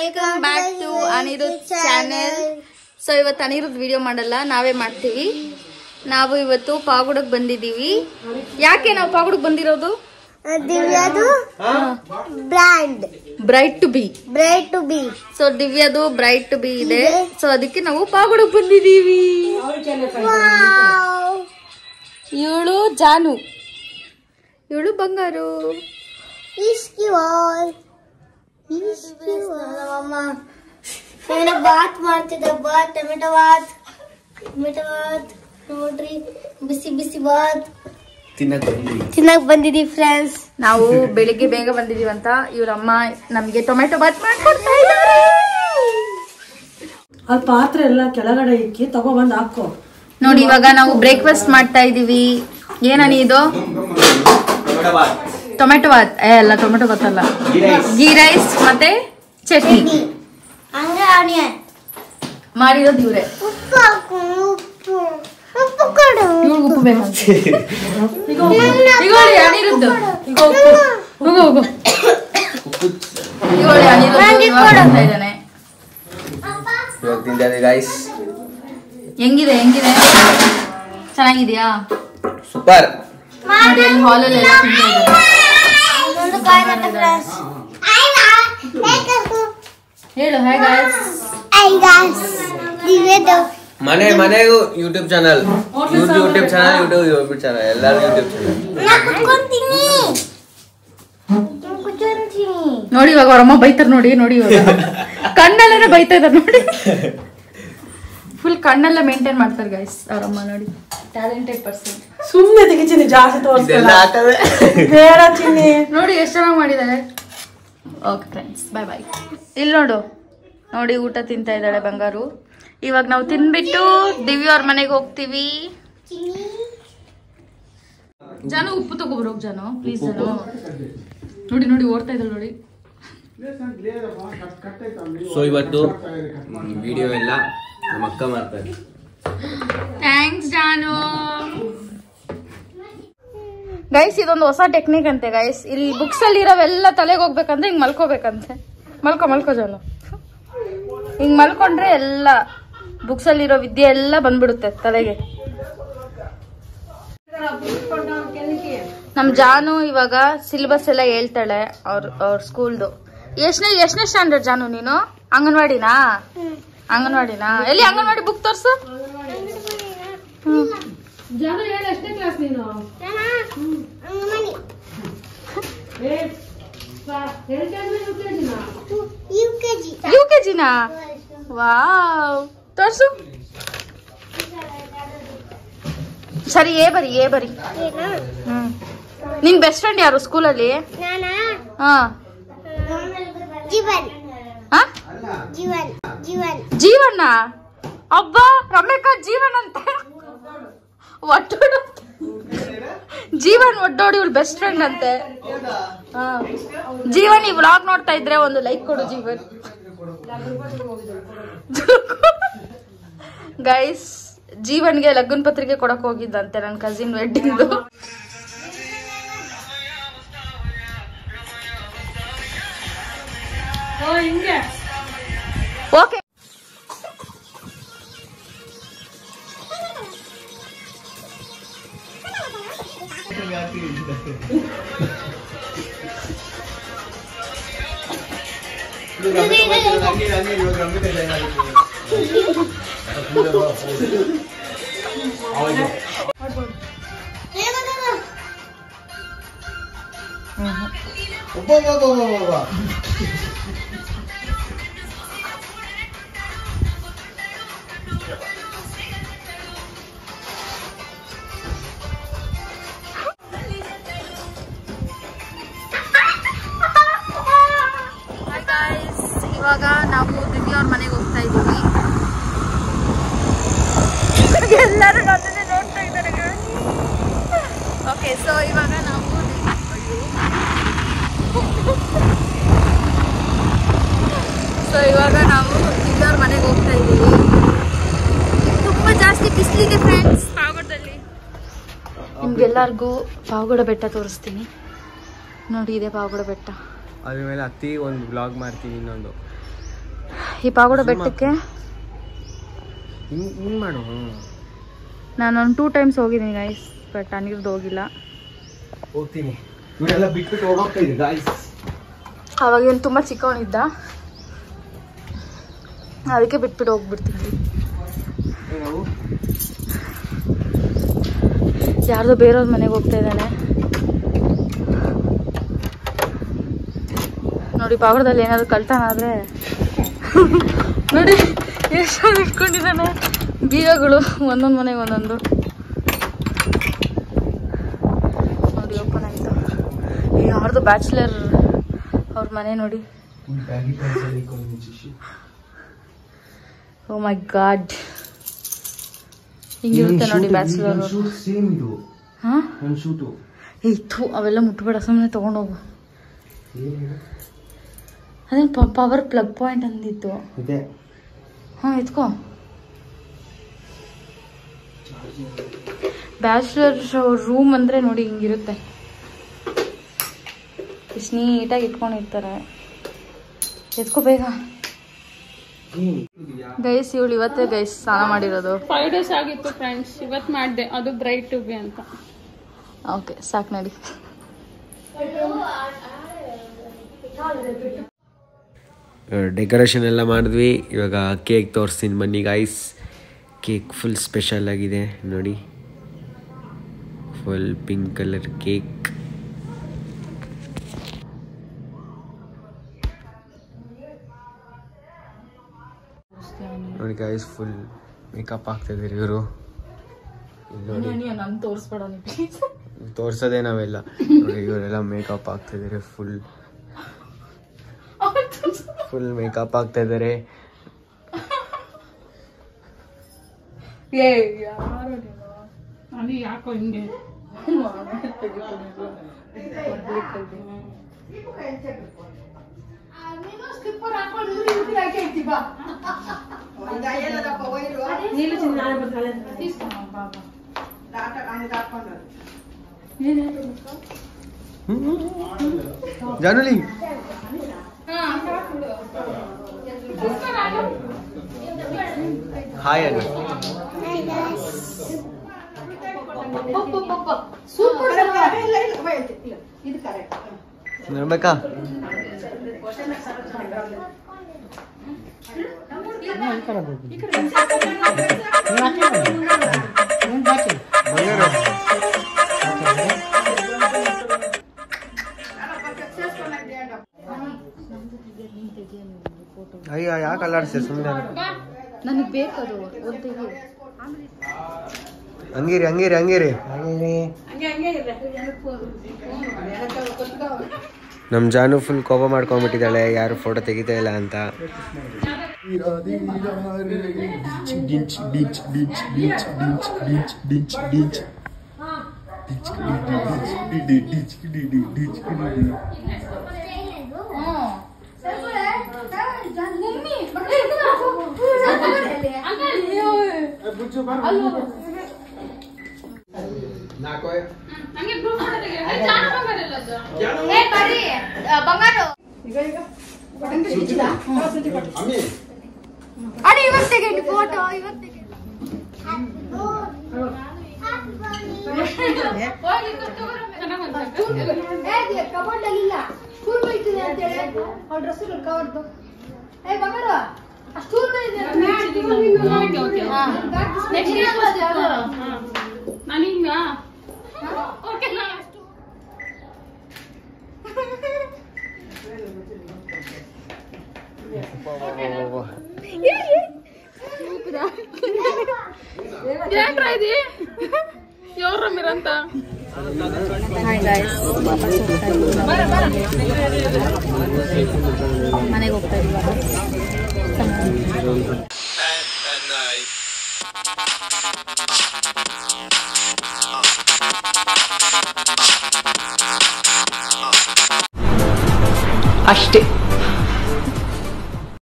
Welcome back to Anirudh channel so ಇವತ್ತು Anirudh video ಮಾಡಲ್ಲ ನಾವೇ ಮಾಡ್ತೀವಿ ನಾವು ಇವತ್ತು ಪಾಗುಡಕ್ ಬಂದಿದ್ದೀವಿ ಯಾಕೆ ನಾವು ಪಾಗುಡಕ್ ಬಂದಿರೋದು ದಿವ್ಯದು brand bright to be bright to be so ದಿವ್ಯದು ಬ್ರೈಟ್ ಟು ಬಿ ಇದೆ ಸೊ ಅದಕ್ಕೆ ನಾವು ಪಾಗುಡಕ್ ಬಂದಿದ್ದೀವಿ ಇವಳು ಜಾನು ಇವಳು ಬಂಗಾರು ಇಸ್ಕಿ ವಾಯ್ ಇಸ್ಕಿ ನಮ್ಮಮ್ಮ ಟೊಮೆಟೊ ಬಾತ್ ಮಾಡ್ತಿದ್ದ ಬಾತ್ ಟೊಮೆಟೊ ಬಾತ್ ಟೊಮೆಟೊ ಬಾತ್ ನೋಡ್ರಿ ಬಿಸಿ ಬಿಸಿ ಬಾತ್ ತಿನ್ನಕ್ ಬಂದ್ವಿ ತಿನ್ನಕ್ ಬಂದಿದೀವಿ ಫ್ರೆಂಡ್ಸ್ ನಾವು ಬೆಳಿಗ್ಗೆ ಬೇಗ ಬಂದಿದೀವಂತ ಇವ್ರ ಅಮ್ಮ ನಮ್ಗೆ ಟೊಮೆಟೊ ಬಾತ್ ಮಾಡ್ಕೊಡ್ತಾ ಇದ್ದಾರೆ ಅದು ಪಾತ್ರೆ ಎಲ್ಲ ಕೆಳಗಡೆ ಇಕ್ಕಿ ತಗೊಬಂದು ಹಾಕೋ ನೋಡಿ ಇವಾಗ ನಾವು ಬ್ರೇಕ್ಫಾಸ್ಟ್ ಮಾಡ್ತಾ ಇದೀವಿ ಏನನಿ ಇದು ಟೊಮೆಟೊ ಬಾತ್ ಏ ಅಲ್ಲ ಟೊಮೆಟೊ ಬಾತ್ ಅಲ್ಲ ಗೀ ರೈಸ್ ಮತ್ತೆ ಚಟ್ನಿ ಹಂಗೆ ಆನಿಯನ್ ಮಾಡಿರೋದು ಇವ್ರೆ ಉಪ್ಪು ಹಾಕು ಉಪ್ಪು ಉಪ್ಪು ಕೊಡು ಇವ್ಳಿಗೆ ಉಪ್ಪು ಬೇಕಂತ ಈಗ ಹೇಳಿ ಅನಿರುದ್ದು ಈಗ ಉಪ್ಪು ಹೋಗು ಹೋಗು ಈಗ ಹೇಳಿ ಅನಿರುದ್ದು ಇವಾಗ ಬರ್ತಾ ಇದ್ದಾನೆ ಇವಾಗ ತಿಂತಾರೆ ಗಾಯ್ಸ್ ಹೆಂಗಿದೆ ಹೆಂಗಿದೆ ಚೆನ್ನಾಗಿದ್ಯಾ ಸೂಪರ್ ನೋಡಿ ಅಲ್ಲಿ ಹಾಲಲ್ಲಿ ಎಲ್ಲ ತಿಂತಾ ಇದ್ದಾರೆ ಒಂದು ಕಾಯಿ ತಟ್ಟೆ ಫ್ರೆಂಡ್ಸ್ ಹೇಳು ಹಾಯ್ ಗಾಯ್ಸ್ ಐ ಗಾಯ್ಸ್ ದಿವ್ಯದು ಮನೆ ಮನೆಗೂ YouTube channel YouTube channel YouTube YouTube channel ಎಲ್ಲರೂ ಯೂಟ್ಯೂಬ್ ಚಾನಲ್ ನಾ ಕುತ್ಕೊಂತೀನಿ ಕುತ್ಕೊಂತೀನಿ ನೋಡಿ ಇವಾಗ ಅವ್ರಮ್ಮ ಬೈತಾರ ನೋಡಿ ನೋಡಿ ಇವಾಗ ಕಣ್ಣಲ್ಲೇನೆ ಬೈತಾ ಇದಾರೆ ನೋಡಿ ಫುಲ್ ಕಣ್ಣೆಲ್ಲ ಮೇಂಟೈನ್ ಮಾಡ್ತಾರೆ ಗೈಸ್ ಅವ್ರಮ್ಮ ನೋಡಿ ಟ್ಯಾಲೆಂಟೆಡ್ ಪರ್ಸನ್ ಸುಮ್ಮನೆ ತೆಗಿತೀನಿ ಜಾಸ್ತಿ ಇದೆಲ್ಲ ತೋರಿಸ್ತಿಲ್ಲ ಆಗ್ತದೆ ಬೇಡ ಚಿನ್ನಿ ನೋಡಿ ಎಷ್ಟು ಚೆನ್ನಾಗಿ ಮಾಡಿದ್ದಾರೆ ಓಕೆ ಫ್ರೆಂಡ್ಸ್ ಬಾಯ್ ಬಾಯ್ ಇಲ್ಲಿ ನೋಡು ನೋಡಿ ಊಟ ತಿಂತಾ ಇದ್ದಾಳೆ ಬಂಗಾರು ಇವಾಗ ನಾವು ತಿನ್ಬಿಟ್ಟು ದಿವ್ಯ ಅವ್ರ ಮನೆಗೆ ಹೋಗ್ತೀವಿ ಜಾನು ಉಪ್ಪು ತಗೋಬರೋಕ್ ಜಾನು ಪ್ಲೀಸ್ ಜಾನು ನೋಡಿ ನೋಡಿ ಓಡ್ತಾ ಇದ್ದಾಳೆ ನೋಡಿ ಸೊ ಇವತ್ತು ವಿಡಿಯೋ ಎಲ್ಲ ನಮ್ಮ ಅಕ್ಕ ಮಾಡ್ತಾರೆ ಥ್ಯಾಂಕ್ಸ್ ಜಾನು ಗೈಸ್ ಇದೊಂದು ಹೊಸ ಟೆಕ್ನಿಕ್ ಅಂತೆ ಗೈಸ್ ಇಲ್ಲಿ ಬುಕ್ಸ್ ಅಲ್ಲಿ ಇರೋವೆಲ್ಲ ತಲೆಗೆ ಹೋಗ್ಬೇಕಂದ್ರೆ ಹಿಂಗ್ ಮಲ್ಕೋಬೇಕಂತೆ ಮಲ್ಕೋ ಮಲ್ಕೋ ಜಾನು ಹಿಂಗ್ ಮಲ್ಕೊಂಡ್ರೆ ಎಲ್ಲ ಬುಕ್ಸ್ ಅಲ್ಲಿರೋ ವಿದ್ಯೆ ಎಲ್ಲ ಬಂದ್ಬಿಡುತ್ತೆ ತಲೆಗೆ ನಮ್ ಜಾನು ಇವಾಗ ಸಿಲೆಬಸ್ ಎಲ್ಲ ಹೇಳ್ತಾಳೆ ಅವ್ರ ಅವ್ರ ಸ್ಕೂಲ್ದು ಎಷ್ಟನೇ ಎಷ್ಟನೇ ಸ್ಟ್ಯಾಂಡರ್ಡ್ ಜಾನು ನೀನು ಅಂಗನವಾಡಿನಾ ಅಂಗನವಾಡಿನಾ ಎಲ್ಲಿ ಅಂಗನವಾಡಿ ಬುಕ್ ತೋರ್ಸು U K G U K ಜಿನಾ ವಾವ್ ತೋರ್ಸು ಸರಿ ಏ ಬರಿ ಏ ಬರಿ ಹ್ಮ್ ನಿನ್ ಬೆಸ್ಟ್ ಫ್ರೆಂಡ್ ಯಾರು ಸ್ಕೂಲಲ್ಲಿ ನಾನಾ ಹಾ ಜೀವನ್ ಹಾ ಜೀವನ್ ಜೀವನ್ ಜೀವನ ಅಬ್ಬ ರಮ್ಯಕ್ಕ ಜೀವನ್ ಅಂತ ಒಟ್ಟೋಡು ಜೀವನ್ ಒಟ್ಟೋಡಿ ಇವಳು ಬೆಸ್ಟ್ ಫ್ರೆಂಡ್ ಅಂತೆ ಹಾ. ಜೀವನ್ ಈ ವ್ಲಾಗ್ ನೋಡ್ತಾ ಇದ್ರೆ ಒಂದು ಲೈಕ್ ಕೊಡು ಜೀವನ್ ಗೈಸ್ ಜೀವನ್ಗೆ ಲಗ್ನ ಪತ್ರಿಕೆ ಕೊಡಕ್ ಹೋಗಿದ್ದಂತೆ ನನ್ನ ಕಸಿನ್ ವೆಡ್ಡಿಂಗ್ದು ಓಕೆ ಇವಾಗ ನಾವು ದಿವ್ಯ ಅವ್ರ ಮನೆಗೆ ಹೋಗ್ತಾ ಇದ್ದೀವಿ ಎಲ್ಲರೂ ನನ್ನನ್ನೇ ನೋಡ್ತಾ ಇದ್ದಾರೆ ಓಕೆ ಸೊ ಇವಾಗ ನಾವು ಸೊ ಇವಾಗ ನಾವು ದಿವ್ಯ ಅವ್ರ ಮನೆಗೆ ಹೋಗ್ತಾ ಇದ್ದೀವಿ ತುಂಬಾ ಜಾಸ್ತಿ ಬಿಸಿಲಿದೆ ಫ್ರೆಂಡ್ಸ್ ಪಾವಗಡದಲ್ಲಿ ನಿಮ್ಗೆಲ್ಲರಿಗೂ ಪಾವಗಡ ಬೆಟ್ಟ ತೋರಿಸ್ತೀನಿ ನೋಡಿ ಇದೆ ಪಾವಗಡ ಬೆಟ್ಟ ಅದ್ರ ಮೇಲೆ ಹತ್ತಿ ಒಂದು ಬ್ಲಾಗ್ ಮಾಡ್ತೀವಿ ಇನ್ನೊಂದು ಈ ಪಾಗೋಡ ಬೆಟ್ಟಕ್ಕೆ ಹಿಂಗ್ ಹಿಂಗ್ ಮಾಡು ನಾನು ಒಂದು ಟೂ ಟೈಮ್ಸ್ ಹೋಗಿದ್ದೀನಿ ಗೈಸ್ ಬಟ್ ಅನಿರ್ದು ಹೋಗಿಲ್ಲ ಹೋಗ್ತೀನಿ ಇವರೆಲ್ಲ ಬಿಟ್ಬಿಟ್ಟು ಹೋಗೋಗ್ತಾ ಇದ್ರು ಗಾಯ್ಸ್ ಅವಾಗ ಇವನು ತುಂಬ ಚಿಕ್ಕವನಿದ್ದ ಅದಕ್ಕೆ ಬಿಟ್ಬಿಟ್ಟು ಹೋಗ್ಬಿಡ್ತೀನಿ ನಾವು ಯಾರ್ದೋ ಬೇರೆಯವ್ರ ಮನೆಗೆ ಹೋಗ್ತಾ ಇದ್ದಾನೆ ನೋಡಿ ಪಾವಡದಲ್ಲಿ ಏನಾದ್ರು ಕಳ್ತನ ಆದ್ರೆ ನೋಡಿ ಎಷ್ಟು ಇಟ್ಕೊಂಡಿದ್ದಾನೆ ಬೀಗಗಳು ಒಂದೊಂದು ಮನೆಗೆ ಒಂದೊಂದು ನೋಡಿ ಓಪನ್ ಆಯ್ತು ಈ ಯಾರ್ದು ಬ್ಯಾಚುಲರ್ ಅವ್ರ ಮನೆ ನೋಡಿ ಓ ಮೈ ಗಾಡ್ ಹಿಂಗಿರುತ್ತೆ ನೋಡಿ ಬ್ಯಾಚುಲರ್ ಸೇಮ್ ಇದು ಹಾ ನನ್ನ ಶೂಟು ಇತ್ತು ಅವೆಲ್ಲ ಮುಟ್ಬೇಡ ಸುಮ್ಮನೆ ತಗೊಂಡೋಗು ಅದೇನು ಪವರ್ ಪ್ಲಗ್ ಪಾಯಿಂಟ್ ಅಂದಿತ್ತು ಇದೆ ಹಾಂ ಎತ್ಕೋ ಬ್ಯಾಚುಲರ್ ರೂಮ್ ಅಂದರೆ ನೋಡಿ ಹಿಂಗಿರುತ್ತೆ ಇಷ್ಟು ನೀಟಾಗಿ ಇಟ್ಕೊಂಡಿರ್ತಾರೆ ಎತ್ಕೋ ಬೇಗ ಗೈಸ್ ಇವಳು ಇವತ್ತೇ ಗೈಸ್ ಸ್ನಾನ ಮಾಡಿರೋದು ಫೈವ್ ಡೇಸ್ ಆಗಿತ್ತು ಫ್ರೆಂಡ್ಸ್ ಇವತ್ತು ಮಾಡಿದೆ ಅದು ಬ್ರೈಟ್ ಟುಬಿ ಅಂತ ಓಕೆ ಸಾಕು ನಡಿ ಡೆಕೋರೇಷನ್ ಎಲ್ಲ ಮಾಡಿದ್ವಿ ಇವಾಗ ಕೇಕ್ ತೋರಿಸ್ತೀನಿ ಬನ್ನಿ ಗಾಯ್ಸ್ ಕೇಕ್ ಫುಲ್ ಸ್ಪೆಷಲ್ ಆಗಿದೆ ನೋಡಿ ಫುಲ್ ಪಿಂಕ್ ಕಲರ್ ಕೇಕ್ ನೋಡಿ ಗಾಯ್ಸ್ ಫುಲ್ ಮೇಕಪ್ ಆಗ್ತಿದ್ದೀರಿ ಇವರು ಇಲ್ಲಿ ನೋಡಿ ನಾನು ತೋರಿಸ್ಬೇಡ ಪ್ಲೀಸ್ ತೋರ್ಸೋದೇ ನಾವೆಲ್ಲ ನೋಡಿ ಇವರೆಲ್ಲ ಮೇಕಪ್ ಆಗ್ತಿದ್ದಾರೆ ಫುಲ್ ಫುಲ್ ಮೇಕಪ್ ಆಗ್ತಾ ಇದ್ದಾರೆ ಏ ಯಾರು ಅದು ಯಾಕೋ ಹಿಂಗೆ ನೀನು ಚಿನ್ನ ನಾಳೆ ಬರ್ತಾಳೆ ಜಾನುಲಿ ಹಾಯ್ ಅಣ್ಣ ನೋಡ್ಬೇಕಾ ಅಯ್ಯ ಯಾಕೆ ಅಲ್ಲಾಡ್ಸಿ ಸುಮ್ಮನೆ ನನಗೆ ಬೇಕದು ಒತ್ತಿಗೆ ಹಂಗಿರಿ ಹಂಗಿರಿ ಹಂಗಿರಿ ನಮ್ ಜಾನು ಫುಲ್ ಕೋಪ ಮಾಡ್ಕೊಂಡ್ಬಿಟ್ಟಿದ್ದಾಳೆ ಯಾರು ಫೋಟೋ ತೆಗಿತಾ ಇಲ್ಲ ಅಂತ ಹಂಗೆ ಪ್ರೂಫ್ ಮಾಡೋದಿಗೆ ಜಾನು ಬಂಗಾರಲ್ಲ ಅದು ಅಡಿ ಇವತ್ತಿಗೆ ಫೋಟೋ ಇವತ್ತಿಗೆ ಕಬೋರ್ಡ್ ಅಲ್ಲಿ ಇಲ್ಲ ಸ್ಕೂಲ್ ಬೈತಿದೆ ಅಂತ ಹೇಳಿ ಅವ್ರ ಡ್ರೆಸ್ ಕವರ್ದು ಏ ಬಂಗಾರ ಆ ಸ್ಕೂಲ್ ನಾನು ಹಿಂಗ ಓಕೆ ಏನ್ರ ಇದು ಯಾವ್ರ ಮಿರಂತ ಹಾಯ್ ಗಾಯ್ಸ್ ವಾಪಸ್ ಹೋಗ್ತಾ ಇದ್ದೀವಿ ಮನೆಗೆ ಹೋಗ್ತಾ ಇದ್ದೀವಿ ಅಷ್ಟೇ